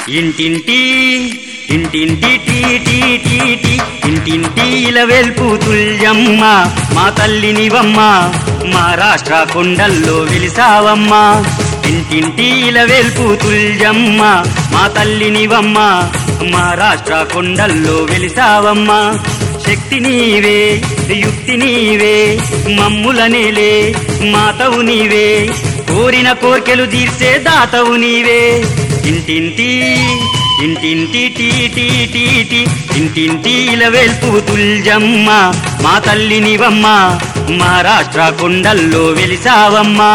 ఇంటింటి ఇంటింటి tea tea tea tea ఇంటింటి ఇలవెల్పు తుల్యమ్మ మా తల్లినివమ్మ మా రాష్ట్ర కొండల్లో వెలిసావమ్మ ఇంటింటి ఇలవెల్పు తుల్యమ్మ మా తల్లినివమ్మ మా రాష్ట్ర కొండల్లో వెలిసావమ్మ శక్తి నీవే యుక్తి నీవే మమ్ములనేలే మాతవు నీవే కోరిన కోర్కెలు తీర్చే దాతవు నీవే ఇంటింటి ఇంటింటి టీ టీ టీ టీ ఇంటింటి ఇలవెల్పు తుల్జమ్మ మా తల్లినివమ్మ మా రాష్ట్ర కొండల్లో వెలిసావమ్మా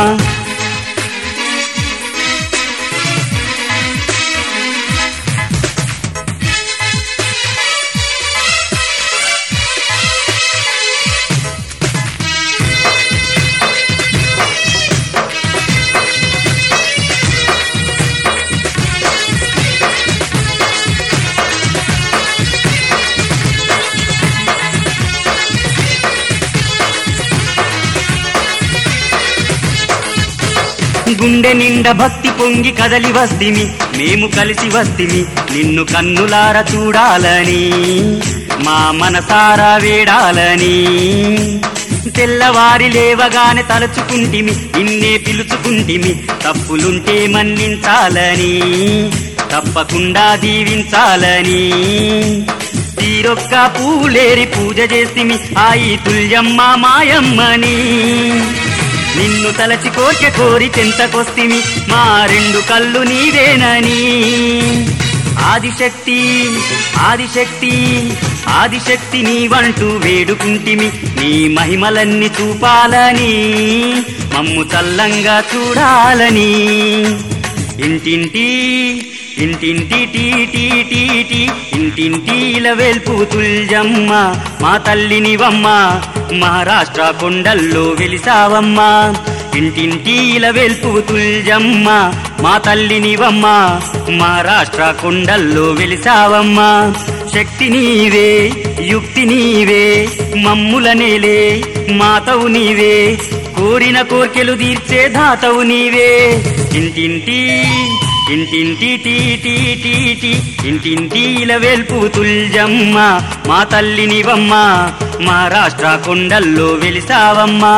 గుండె నిండా భక్తి పొంగి కదలి వస్తిమి మేము కలిసి వస్తిమి నిన్ను కన్నులార చూడాలని మా మనసారా వేడాలని తెల్లవారి లేవగానే తలుచుకుంటిమి నిన్నే పిలుచుకుంటిమి తప్పులుంటే మన్నించాలని తప్పకుండా దీవించాలని తీరొక్క పూలేరి పూజ చేసిమి ఆయి తుల్యమ్మ మాయమ్మని నిన్ను తలచి కోరిక కోరి చెంతకొస్తిమి మా రెండు కళ్ళు నీవేనని ఆదిశక్తి ఆదిశక్తి ఆదిశక్తి నీవంటూ వేడుకుంటిమి నీ మహిమలన్నీ చూపాలని మమ్ము చల్లంగా చూడాలని ఇంటింటి ఇంటింటి టీ టీ టీ టీ ఇంటింటి వెల్పు తుల్జమ్మ మా తల్లినివమ్మ మహారాష్ట్ర కొండల్లో వెలిసావమ్మ ఇంటింటి వెల్పు తుల్జమ్మ మా తల్లినివమ్మ మహారాష్ట్ర కొండల్లో వెలిసావమ్మ శక్తి నీవే యుక్తి నీవే మమ్ములనేలే మాతవు నీవే కోరిన కోర్కెలు తీర్చే దాతవు నీవే ఇంటింటి ఇంటింటి టీ టీ టీ టీ ఇంటింటి వెల్పు తుల్జమ్మ మా తల్లినివమ్మ మా రాష్ట్ర కొండల్లో వెలిసావమ్మా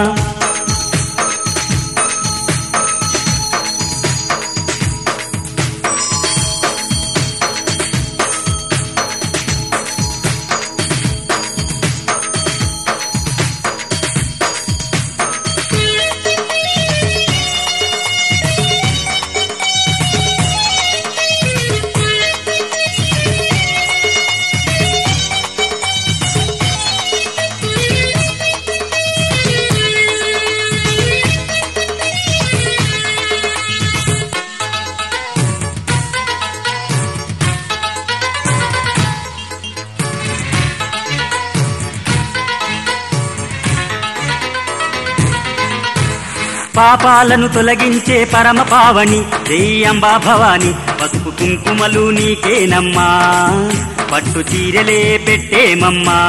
పాపాలను తొలగించే పరమ పావని దేయంబా భవాని పసుపు కుంకుమలు నీకేనమ్మా పట్టు చీరలే పెట్టేమమ్మా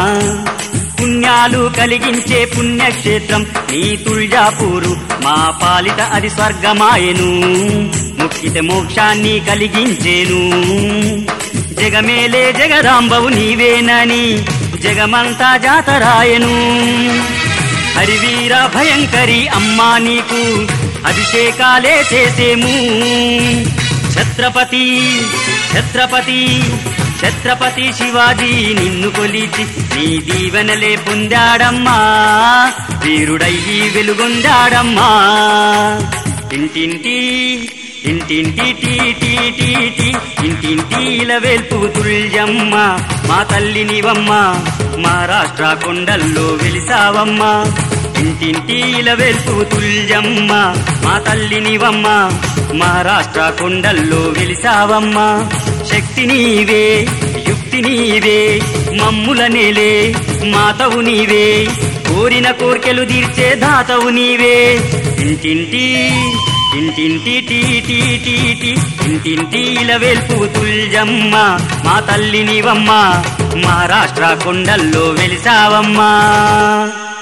పుణ్యాలు కలిగించే పుణ్యక్షేత్రం నీ తుల్జాపూరు మా పాలిట అది స్వర్గమాయను ముక్కిత మోక్షాన్ని కలిగించేను జగమేలే జగదాంబవు నీవేనని జగమంతా జాతరాయను హరివీర భయంకరి అమ్మా నీకు అభిషేకాలే చేసేము ఛత్రపతి ఛత్రపతి ఛత్రపతి శివాజీ నిన్ను కొలిచి నీ దీవెనలే పొందాడమ్మా వీరుడయ్యి వెలుగొందాడమ్మా ఇంటింటి ఇంటింటి టీ టీ టీ టీ ఇంటింటి వెల్పు తుల్యమ్మ మా తల్లినివమ్మ మా రాష్ట్ర కొండల్లో వెలిసావమ్మ ఇంటింటి వెల్పు తుల్యమ్మ మా తల్లినివమ్మ మా రాష్ట్ర కొండల్లో వెలిసావమ్మ శక్తి నీవే యుక్తి నీవే మమ్ములనేలే మాతవు నీవే కోరిన కోర్కెలు తీర్చే దాతవు నీవే ఇంటింటి ఇంటింటి టీ టీ టీ టీ ఇంటింటి వెల్పు తుల్జమ్మ మా తల్లినివమ్మ మా రాష్ట్ర కొండల్లో వెలిసావమ్మా